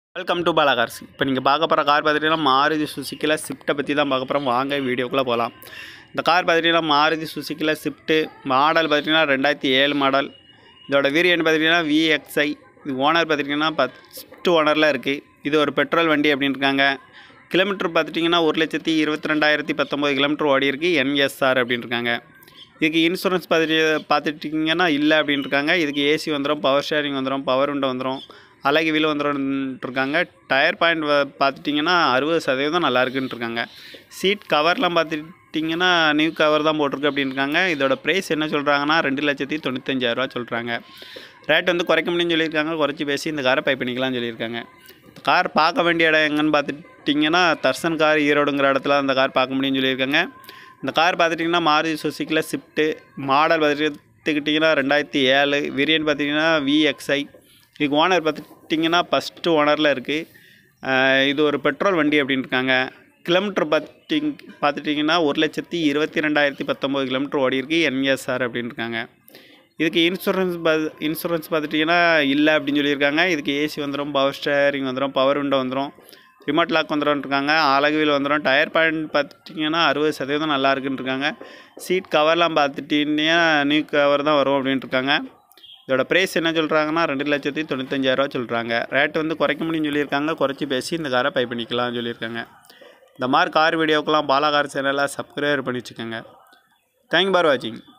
welcome to Bala cars இப்போ நீங்கள் பார்க்க போகிற கார் பார்த்துட்டிங்கன்னா மாருதி சுசுக்கியில் ஸ்விஃப்ட்டை பற்றி தான் பார்க்க போகிறோம் வாங்க வீடியோக்குள்ளே போகலாம் இந்த கார் பார்த்துட்டிங்கன்னா மாருதி சுசுக்கியில் ஸ்விஃப்ட்டு மாடல் பார்த்திங்கன்னா ரெண்டாயிரத்தி ஏழு மாடல் இதோட வேரியன்ட் பார்த்திங்கன்னா விஎக்ஸ்ஐ இது ஓனர் பார்த்துட்டிங்கன்னா ஃபஸ்ட்டு ஓனரில் இருக்குது இது ஒரு பெட்ரோல் வண்டி அப்படின்னு இருக்காங்க கிலோமீட்டர் பார்த்துட்டிங்கன்னா ஒரு லட்சத்தி இருபத்தி ரெண்டாயிரத்தி பத்தொம்போது கிலோமீட்டர் ஓடி இருக்கு என்எஸ்ஆர் அப்படின்னு இருக்காங்க இதுக்கு இன்சூரன்ஸ் பார்த்துட்டு பார்த்துட்டிங்கன்னா இல்லை அப்படின்னு இருக்காங்க இதுக்கு ஏசி வந்துடும் பவர் ஷேரிங் வந்துடும் பவர் விண்டோ வந்துடும் அழகு வீல் வந்துடும்ன்ட்ருக்காங்க டயர் பாயிண்ட் பார்த்துட்டிங்கன்னா அறுபது சதவீதம் நல்லா இருக்குன்னு இருக்காங்க சீட் கவர்லாம் பார்த்துட்டிங்கன்னா நியூ கவர் தான் போட்டிருக்கு அப்படின்னு இருக்காங்க இதோட ப்ரைஸ் என்ன சொல்கிறாங்கன்னா ரெண்டு லட்சத்தி தொண்ணூத்தஞ்சாயிரரூவா சொல்கிறாங்க ரேட் வந்து குறைக்க முடியும்னு சொல்லியிருக்காங்க குறைச்சி பேசி இந்த காரை பை பண்ணிக்கலாம்னு சொல்லியிருக்காங்க கார் பார்க்க வேண்டிய இடம் எங்கன்னு பார்த்துட்டிங்கன்னா தர்சன் கார் ஈரோடுங்கிற இடத்துல அந்த கார் பார்க்க முடியும்னு சொல்லியிருக்காங்க இந்த கார் பார்த்துட்டிங்கன்னா மாருதி சுசுக்கியில் ஸ்விஃப்ட்டு மாடல் பார்த்துக்கிட்டிங்கன்னா ரெண்டாயிரத்தி ஏழு வேரியன்ட் பார்த்திங்கன்னா விஎக்ஸ்ஐ இதுக்கு ஓனர் பார்த்துட்டிங்கன்னா ஃபஸ்ட்டு ஓனரில் இருக்குது இது ஒரு பெட்ரோல் வண்டி அப்படின்னு இருக்காங்க கிலோமீட்டர் பார்த்திங் பார்த்துட்டிங்கன்னா ஒரு லட்சத்தி இருபத்தி ரெண்டாயிரத்தி பத்தொம்போது கிலோமீட்டர் ஓடி இருக்கு என்எஸ்ஆர் அப்படின்னு இருக்காங்க இதுக்கு இன்சூரன்ஸ் ப இன்சூரன்ஸ் பார்த்துட்டிங்கன்னா இல்லை அப்படின்னு சொல்லியிருக்காங்க இதுக்கு ஏசி வந்துடும் பவர் ஸ்டேரிங் வந்துடும் பவர் விண்டோ வந்துடும் ரிமோட் லாக் வந்துடும் இருக்காங்க அழகு வீல் வந்துடும் டயர் பாயிண்ட் பார்த்துட்டிங்கன்னா அறுபது சதவீதம் நல்லா இருக்குன்னு இருக்காங்க சீட் கவர்லாம் பார்த்துட்டிங்கன்னா நியூ கவர் தான் வரும் அப்படின்ட்டு இருக்காங்க இதோட ப்ரைஸ் என்ன சொல்கிறாங்கன்னா ரெண்டு லட்சத்தி தொண்ணூத்தஞ்சாயிரரூவா சொல்கிறாங்க ரேட் வந்து குறைக்க முடியும்னு சொல்லியிருக்காங்க குறைச்சி பேசி இந்த காரை பை பண்ணிக்கலாம்னு சொல்லியிருக்காங்க இந்த மாதிரி கார் வீடியோக்கெல்லாம் பாலா கார் சேனலை சப்ஸ்கிரைப் பண்ணி வச்சுக்கோங்க தேங்க் ஃபார் வாட்சிங்